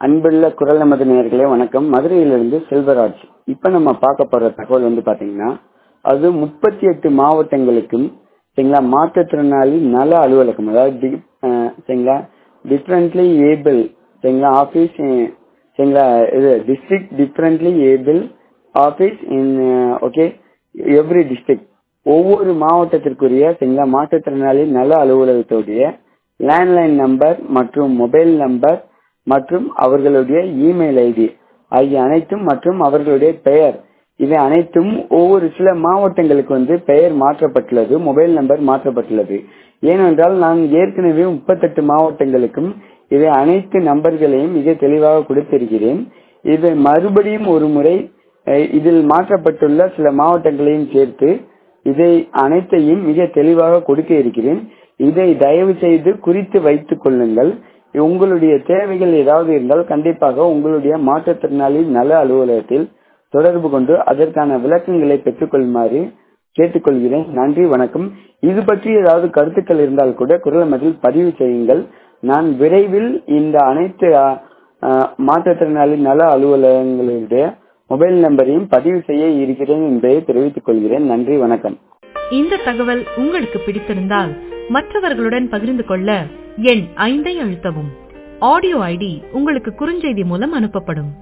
அன்புள்ள குரல் நமது நேயர்களே வணக்கம் மதுரையிலிருந்து செல்வராஜ் இப்ப நம்ம பார்க்க போற தகவல் வந்து பாத்தீங்கன்னா அது முப்பத்தி எட்டு மாவட்டங்களுக்கும் சரிங்களா மாற்றுத்திறனாளி நல அலுவலகம் அதாவது டி- அஹ், சரிங்களா டிஃப்ரெண்ட்லி ஏபிள் சரிங்களா ஆபீஸ் சரிங்களா இது district differently able office in okay every district ஒவ்வொரு மாவட்டத்திற்குரிய சரிங்களா மாற்றுத்திறனாளி நல அலுவலகத்துடைய லேண்ட்லைன் நம்பர் மற்றும் மொபைல் நம்பர் மற்றும் அவர்களுடைய இமெயில் ஐடி ஆகிய அனைத்தும் மற்றும் அவர்களுடைய பெயர் இவை அனைத்தும் ஒவ்வொரு சில மாவட்டங்களுக்கு வந்து பெயர் மாற்றப்பட்டுள்ளது மொபைல் நம்பர் மாற்றப்பட்டுள்ளது ஏனென்றால் நான் ஏற்கனவே முப்பத்தெட்டு மாவட்டங்களுக்கும் இவை அனைத்து நம்பர்களையும் மிக தெளிவாக கொடுத்திருக்கிறேன் இதை மறுபடியும் ஒரு முறை அஹ், இதில் மாற்றப்பட்டுள்ள சில மாவட்டங்களையும் சேர்த்து இதை அனைத்தையும் மிக தெளிவாக கொடுக்க இருக்கிறேன் இதை தயவு செய்து குறித்து வைத்துக் கொள்ளுங்கள் உங்களுடைய தேவைகள் ஏதாவது இருந்தால் கண்டிப்பாக உங்களுடைய மாற்றுத்திறனாளி நல அலுவலகத்தில் தொடர்பு கொண்டு அதற்கான விளக்கங்களை பெற்றுக்கொள்ளுமாறு கேட்டுக்கொள்கிறேன் நன்றி வணக்கம் இது பற்றி ஏதாவது கருத்துக்கள் இருந்தால் கூட குரல் மதில் பதிவு செய்யுங்கள் நான் விரைவில் இந்த அனைத்து அ, அ, மாற்றுத்திறனாளி நல அலுவலகங்களுடைய மொபைல் நம்பரையும் பதிவு செய்ய இருக்கிறேன் என்பதை தெரிவித்துக் கொள்கிறேன் நன்றி வணக்கம் இந்த தகவல் உங்களுக்கு பிடித்திருந்தால் மற்றவர்களுடன் பகிர்ந்து கொள்ள எண் ஐந்தை அழுத்தவும் ஆடியோ ஐடி உங்களுக்கு குறுஞ்செய்தி மூலம் அனுப்பப்படும்